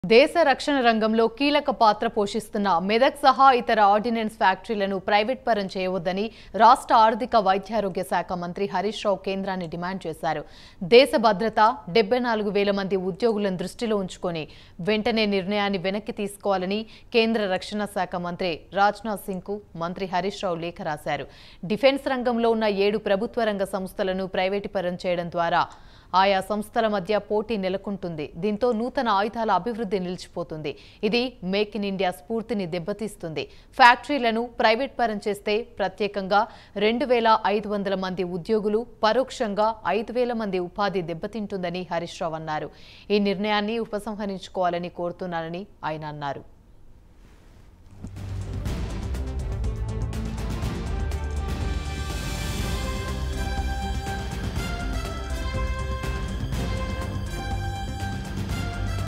దేశ రక్షణ రంగంలో కీలక పాత్ర పోషిస్తున్న మెదక్ సహా ఇతర ఆర్డినెన్స్ ఫ్యాక్టరీలను ప్రైవేట్ పరం చేయవద్దని రాష్ట్ర ఆర్థిక వైద్యారోగ్య శాఖ మంత్రి హరీష్ రావు కేంద్రాన్ని డిమాండ్ చేశారు దేశ భద్రత డెబ్బై నాలుగు వేల మంది ఉద్యోగులను దృష్టిలో ఉంచుకొని వెంటనే నిర్ణయాన్ని వెనక్కి తీసుకోవాలని కేంద్ర రక్షణ శాఖ మంత్రి రాజ్నాథ్ సింగ్ కు మంత్రి హరీష్ రావు లేఖ రాశారు డిఫెన్స్ రంగంలో ఉన్న ఏడు ప్రభుత్వ రంగ సంస్థలను ప్రైవేటీకరణ చేయడం ద్వారా ఆయా సంస్థల మధ్య పోటీ నెలకొంటుంది దీంతో నూతన ఆయుధాల అభివృద్ధి నిలిచిపోతుంది ఇది మేక్ ఇన్ ఇండియా స్ఫూర్తిని దెబ్బతీస్తుంది ఫ్యాక్టరీలను ప్రైవేట్ పరం చేస్తే ప్రత్యేకంగా రెండు వేల ఐదు వందల మంది ఉద్యోగులు పరోక్షంగా ఐదు వేల మంది ఉపాధి దెబ్బతింటుందని హరీష్ రావు అన్నారు ఈ నిర్ణయాన్ని ఉపసంహరించుకోవాలని కోరుతున్నానని ఆయన అన్నారు